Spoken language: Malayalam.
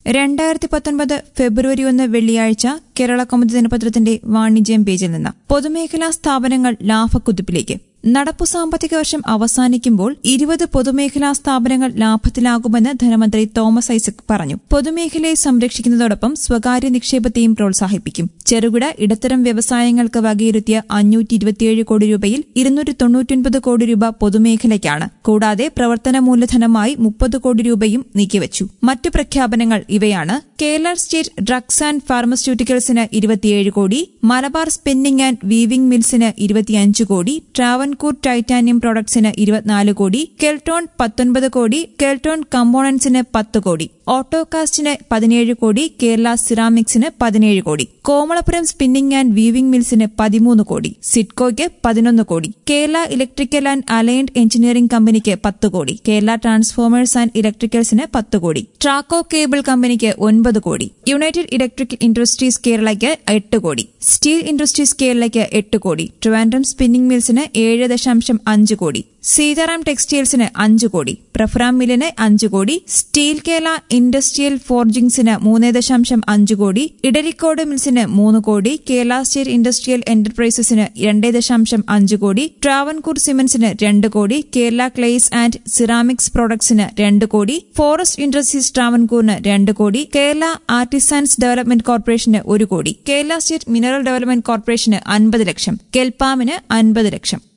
രണ്ടായിരത്തി പത്തൊൻപത് ഫെബ്രുവരി ഒന്ന് വെള്ളിയാഴ്ച കേരള കൗമുദി ദിനപത്രത്തിന്റെ വാണിജ്യം പേജിൽ നിന്ന് പൊതുമേഖലാ സ്ഥാപനങ്ങൾ ലാഭക്കുതിപ്പിലേക്ക് നടപ്പു സാമ്പത്തിക വർഷം അവസാനിക്കുമ്പോൾ ഇരുപത് പൊതുമേഖലാ സ്ഥാപനങ്ങൾ ലാഭത്തിലാകുമെന്ന് ധനമന്ത്രി തോമസ് ഐസക് പറഞ്ഞു പൊതുമേഖലയെ സംരക്ഷിക്കുന്നതോടൊപ്പം സ്വകാര്യ നിക്ഷേപത്തെയും പ്രോത്സാഹിപ്പിക്കും ചെറുകിട ഇടത്തരം വ്യവസായങ്ങൾക്ക് വകയിരുത്തിയ അഞ്ഞൂറ്റി ഇരുപത്തിയേഴ് കോടി രൂപയിൽ ഇരുന്നൂറ്റി തൊണ്ണൂറ്റിയൊൻപത് കോടി രൂപ പൊതുമേഖലയ്ക്കാണ് കൂടാതെ പ്രവർത്തന മൂലധനമായി മുപ്പത് കോടി രൂപയും നീക്കിവച്ചു മറ്റു പ്രഖ്യാപനങ്ങൾ ഇവയാണ് കേരള സ്റ്റേറ്റ് ഡ്രഗ്സ് ആൻഡ് ഫാർമസ്യൂട്ടിക്കൽസിന് ഇരുപത്തിയേഴ് crore Malabar spinning and weaving മിൽസിന് ഇരുപത്തിയഞ്ച് കോടി ട്രാവൻകൂർ ടൈറ്റാനിയം പ്രോഡക്ട്സിന് ഇരുപത്തിനാല് കോടി കെൽട്ടോൺ പത്തൊൻപത് കോടി കെൽട്ടോൺ കമ്പോണൻസിന് പത്ത് കോടി ഓട്ടോകാസ്റ്റിന് പതിനേഴ് കോടി കേരള സിറാമിക്സിന് പതിനേഴ് crore Komalapuram spinning and weaving മിൽസിന് പതിമൂന്ന് കോടി സിഡ്കോയ്ക്ക് പതിനൊന്ന് crore Kerala electrical and allied engineering കമ്പനിക്ക് പത്ത് കോടി കേരള ട്രാൻസ്ഫോമേഴ്സ് ആൻഡ് ഇലക്ട്രിക്കൽസിന് പത്ത് കോടി ട്രാക്കോ കേബിൾ കമ്പനിക്ക് ഒൻപത് കോടി യുണൈറ്റഡ് ഇലക്ട്രിക് ഇൻഡസ്ട്രീസ് കേരളയ്ക്ക് എട്ട് കോടി സ്റ്റീൽ ഇൻഡസ്ട്രീസ് കേരളയ്ക്ക് എട്ട് കോടി ട്രിവാൻഡ്രം സ്പിന്നിംഗ് മിൽസിന് ഏഴ് ദശാംശം അഞ്ച് കോടി സീതാറാം ടെക്സ്റ്റൈൽസിന് അഞ്ച് കോടി പ്രഫ്രാം മില്ലിന് അഞ്ച് കോടി സ്റ്റീൽ കേരള ഇൻഡസ്ട്രിയൽ ഫോർജിംഗ്സിന് മൂന്ന് ദശാംശം അഞ്ച് കോടി ഇഡരിക്കോട് മിൽസിന് മൂന്ന് കോടി കേരള സ്റ്റേറ്റ് ഇൻഡസ്ട്രിയൽ എന്റർപ്രൈസസിന് രണ്ട് ദശാംശം അഞ്ച് കോടി ട്രാവൻകൂർ സിമന്റ്സിന് രണ്ട് crore Kerala clays and ceramics പ്രോഡക്ട്സിന് രണ്ട് കോടി ഫോറസ്റ്റ് ഇൻഡസ്ട്രീസ് ട്രാവൻകൂറിന് രണ്ട് കോടി കേരള ആർട്ടിസൻസ് ഡെവലപ്മെന്റ് കോർപ്പറേഷന് ഒരു crore Kerala state mineral development കോർപ്പറേഷന് അൻപത് ലക്ഷം കെൽപാമിന് അൻപത് ലക്ഷം